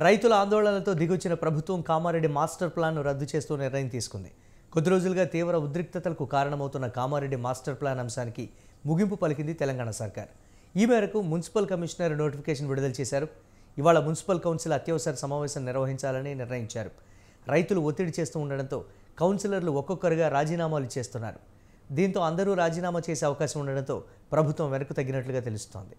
రైతుల ఆందోళనలతో దిగొచ్చిన ప్రభుత్వం కామారెడ్డి మాస్టర్ ప్లాన్ను రద్దు చేస్తూ నిర్ణయం తీసుకుంది కొద్ది రోజులుగా తీవ్ర ఉద్రిక్తతలకు కారణమవుతున్న కామారెడ్డి మాస్టర్ ప్లాన్ అంశానికి ముగింపు పలికింది తెలంగాణ సర్కార్ ఈ మేరకు మున్సిపల్ కమిషనర్ నోటిఫికేషన్ విడుదల చేశారు ఇవాళ మున్సిపల్ కౌన్సిల్ అత్యవసర సమావేశం నిర్వహించాలని నిర్ణయించారు రైతులు ఒత్తిడి చేస్తూ ఉండడంతో కౌన్సిలర్లు ఒక్కొక్కరుగా రాజీనామాలు చేస్తున్నారు దీంతో అందరూ రాజీనామా చేసే అవకాశం ఉండడంతో ప్రభుత్వం వెనక్కు తగ్గినట్లుగా తెలుస్తోంది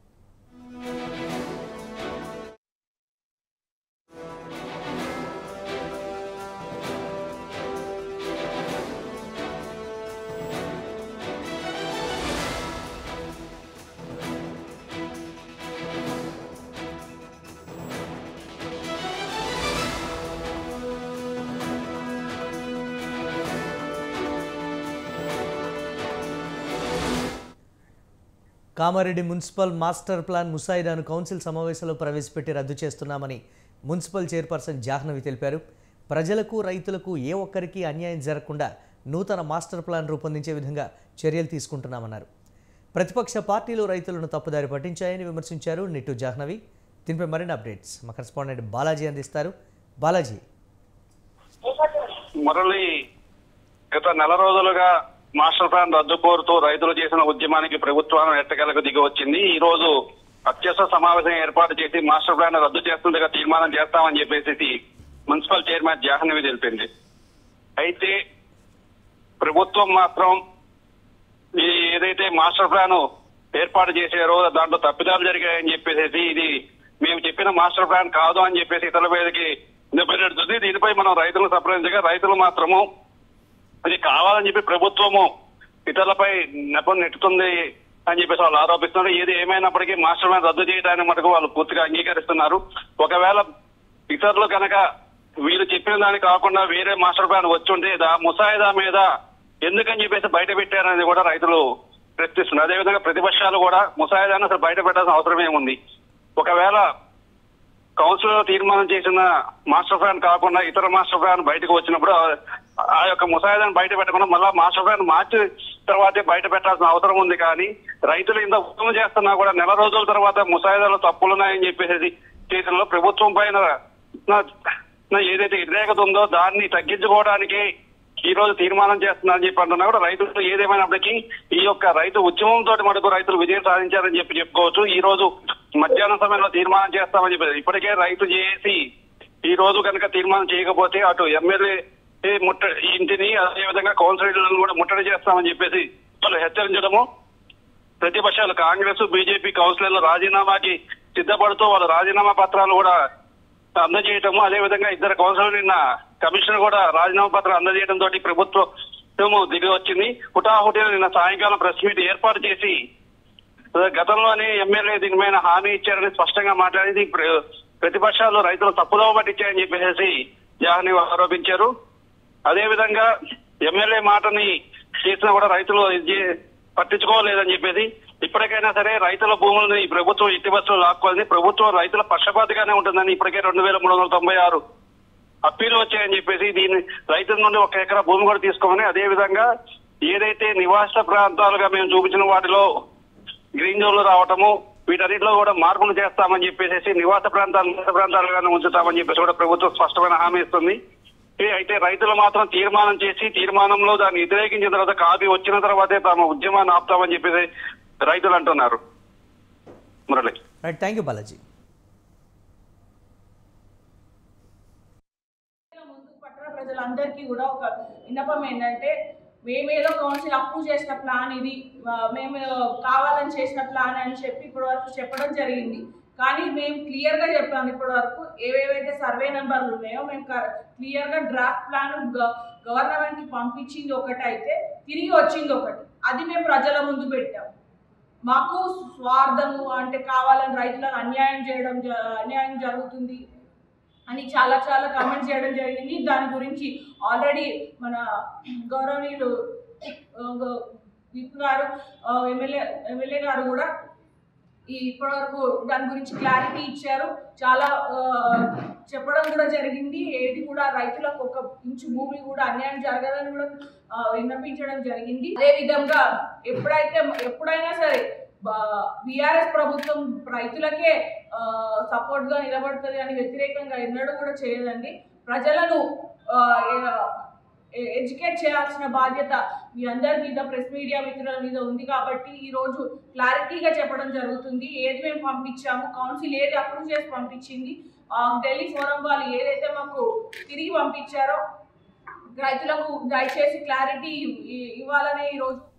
కామారెడ్డి మున్సిపల్ మాస్టర్ ప్లాన్ ముసాయిదాను కౌన్సిల్ సమావేశంలో ప్రవేశపెట్టి రద్దు చేస్తున్నామని మున్సిపల్ చైర్పర్సన్ జాహ్నవి తెలిపారు ప్రజలకు రైతులకు ఏ ఒక్కరికి అన్యాయం జరగకుండా నూతన మాస్టర్ ప్లాన్ రూపొందించే విధంగా చర్యలు తీసుకుంటున్నామన్నారు ప్రతిపక్ష పార్టీలు రైతులను తప్పుదారి పట్టించాయని విమర్శించారు నిట్టు జాహ్నవి దీనిపై మరిన్ని అప్డేట్స్ మా కరెస్పాండెంట్ బాలాజీ అందిస్తారు బాలాజీ మురళి గత నెల రోజులుగా మాస్టర్ ప్లాన్ రద్దు కోరుతూ రైతులు చేసిన ఉద్యమానికి ప్రభుత్వం ఎట్టకేలకు దిగి వచ్చింది ఈ రోజు అత్యవసర సమావేశం ఏర్పాటు చేసి మాస్టర్ ప్లాన్ రద్దు చేస్తుండగా తీర్మానం చేస్తామని చెప్పేసి మున్సిపల్ చైర్మన్ జాహ్నవి తెలిపింది అయితే ప్రభుత్వం మాత్రం ఈ ఏదైతే మాస్టర్ ప్లాన్ ఏర్పాటు చేశారో దాంట్లో తప్పిదాలు జరిగాయని చెప్పేసి ఇది మేము చెప్పిన మాస్టర్ ప్లాన్ కాదు అని చెప్పేసి ఇతరుల మీదకి నిలబెడుతుంది దీనిపై మనం రైతులను సంప్రదించగా రైతులు మాత్రము ఇది కావాలని చెప్పి ప్రభుత్వము ఇతరులపై నెపం నెట్టుతుంది అని చెప్పేసి వాళ్ళు ఆరోపిస్తున్నారు ఏది ఏమైనప్పటికీ మాస్టర్ ప్లాన్ రద్దు చేయడానికి మటుకు వాళ్ళు పూర్తిగా అంగీకరిస్తున్నారు ఒకవేళ ఇతరులు కనుక వీళ్ళు చెప్పిన దాని కాకుండా వేరే మాస్టర్ ప్లాన్ వచ్చుంటే దా ముసాయిదా మీద ఎందుకని చెప్పేసి బయట పెట్టారనేది కూడా రైతులు ప్రశ్నిస్తున్నారు అదేవిధంగా ప్రతిపక్షాలు కూడా ముసాయిదాను అసలు బయట పెట్టాల్సిన అవసరం ఏముంది ఒకవేళ కౌన్సిల్ లో తీర్మానం చేసిన మాస్టర్ ప్లాన్ కాకుండా ఇతర మాస్టర్ ప్లాన్ బయటకు వచ్చినప్పుడు ఆ- ఆ యొక్క ముసాయిదాను బయట పెట్టకుండా మళ్ళా మాస్టర్ ప్లాన్ మార్చి తర్వాతే బయట పెట్టాల్సిన అవసరం ఉంది కానీ రైతులు ఇంత ఉద్యమం చేస్తున్నా కూడా నెల రోజుల తర్వాత ముసాయిదాలో తప్పులున్నాయని చెప్పేసి చేసిన ప్రభుత్వం పైన నా- నా ఏదైతే వ్యతిరేకత ఉందో దాన్ని తగ్గించుకోవడానికి ఈ రోజు తీర్మానం చేస్తున్నారని చెప్పి అంటున్నా కూడా రైతులు ఏదేమైనప్పటికీ ఈ యొక్క రైతు ఉద్యమంతో మటుకు రైతులు విజయం సాధించారని చెప్పి చెప్పుకోవచ్చు ఈ రోజు మధ్యాహ్నం సమయంలో తీర్మానం చేస్తామని చెప్పి ఇప్పటికే రైతు చేసి ఈ రోజు కనుక తీర్మానం చేయకపోతే అటు ఎమ్మెల్యే ముట్ట ఇంటిని అదేవిధంగా కౌన్సిలర్లను కూడా ముట్టడి చేస్తామని చెప్పేసి వాళ్ళు హెచ్చరించడము ప్రతిపక్షాలు కాంగ్రెస్ బీజేపీ కౌన్సిలర్లు రాజీనామాకి సిద్ధపడుతూ వాళ్ళ రాజీనామా పత్రాలు కూడా అందజేయటము అదేవిధంగా ఇద్దరు కౌన్సిలర్ నిన్న కమిషనర్ కూడా రాజీనామా పత్రం అందజేయడం తోటి ప్రభుత్వం దిగి వచ్చింది హుటాహుటిన నిన్న సాయంకాలం ప్రెస్ మీట్ ఏర్పాటు చేసి గతంలోనే ఎమ్మెల్యే దీని మీద హామీ ఇచ్చారని స్పష్టంగా మాట్లాడింది ప్ర- ప్రతిపక్షాలు రైతులు తప్పుదో పట్టించాయని చెప్పేసి జాహ్ని ఆరోపించారు అదే విధంగా ఎమ్మెల్యే మాటని చేసినా కూడా రైతులు ఇది పట్టించుకోలేదని చెప్పేసి ఇప్పటికైనా సరే రైతుల భూములను ఈ ప్రభుత్వం ఇట్టి బస్సులు లాక్కోవాలని ప్రభుత్వం రైతుల పక్షపాతిగానే ఉంటుందని ఇప్పటికే రెండు వేల మూడు వందల తొంభై ఆరు అప్పీలు వచ్చాయని చెప్పేసి దీన్ని రైతుల నుండి ఒక ఎకరా భూమి కూడా తీసుకోమని అదే విధంగా ఏదైతే నివాస ప్రాంతాలుగా మేము చూపించిన వాటిలో గ్రీన్ జోన్లు రావటము వీటన్నిటిలో కూడా మార్పులు చేస్తామని చెప్పేసి నివాస ప్రాంతాలు నివాస ప్రాంతాలుగానే ఉంచుతామని చెప్పేసి కూడా ప్రభుత్వం స్పష్టమైన హామీ ఇస్తుంది ఏ అయితే రైతులు మాత్రం తీర్మానం చేసి తీర్మానంలో దాన్ని వ్యతిరేకించిన తర్వాత కాపీ వచ్చిన తర్వాతే తమ ఉద్యమాన్ని ఆపుతామని చెప్పేసి రైతులు అంటున్నారు Murali right thank you Balaji ముందు పట్టణ ప్రజలందరికీ కూడా ఒక విన్నపం ఏంటంటే మేమేదో కౌన్సిల్ అప్రూవ్ చేసిన ప్లాన్ ఇది ఆ, మేము కావాలని చేసిన ప్లాన్ అని చెప్పి ఇప్పటి వరకు చెప్పడం జరిగింది కానీ మేము క్లియర్గా చెప్పాము ఇప్పటి వరకు ఏవేవైతే సర్వే నెంబర్లు ఉన్నాయో మేము క్లియర్గా డ్రాఫ్ట్ ప్లాన్ గవర్నమెంట్కి పంపించింది ఒకటి అయితే తిరిగి వచ్చింది ఒకటి అది మేము ప్రజల ముందు పెట్టాం మాకు స్వార్థము అంటే కావాలని రైతులను అన్యాయం చేయడం జ- అన్యాయం జరుగుతుంది అని చాలా చాలా కమెంట్స్ చేయడం జరిగింది దాని గురించి ఆల్రెడీ మన గౌరవనీయులు ఆ, గ- విప్ గారు ఆ, ఎమ్మెల్యే ఎమ్మెల్యే గారు కూడా ఈ ఇప్పటివరకు దాని గురించి క్లారిటీ ఇచ్చారు చాలా ఆ, చెప్పడం కూడా జరిగింది ఏది కూడా రైతులకు ఒక ఇంచు భూమి కూడా అన్యాయం జరగదని కూడా ఆ, విన్నపించడం జరిగింది అదే విధంగా ఎప్పుడైతే ఎప్పుడైనా సరే బీఆర్ఎస్ ప్రభుత్వం రైతులకే సపోర్ట్ గా నిలబడుతుంది అని వ్యతిరేకంగా ఎన్నడూ కూడా చేయదండి ప్రజలను ఆ, ఏ- ఎడ్యుకేట్ చేయాల్సిన బాధ్యత మీ అందరి మీద ప్రెస్ మీడియా మిత్రుల మీద ఉంది కాబట్టి ఈ రోజు క్లారిటీగా చెప్పడం జరుగుతుంది ఏది మేము పంపించాము కౌన్సిల్ ఏది అప్రూవ్ చేసి పంపించింది ఆ, ఢిల్లీ ఫోరం వాళ్ళు ఏదైతే మాకు తిరిగి పంపించారో రైతులకు దయచేసి క్లారిటీ ఇవ్వాలనే ఈరోజు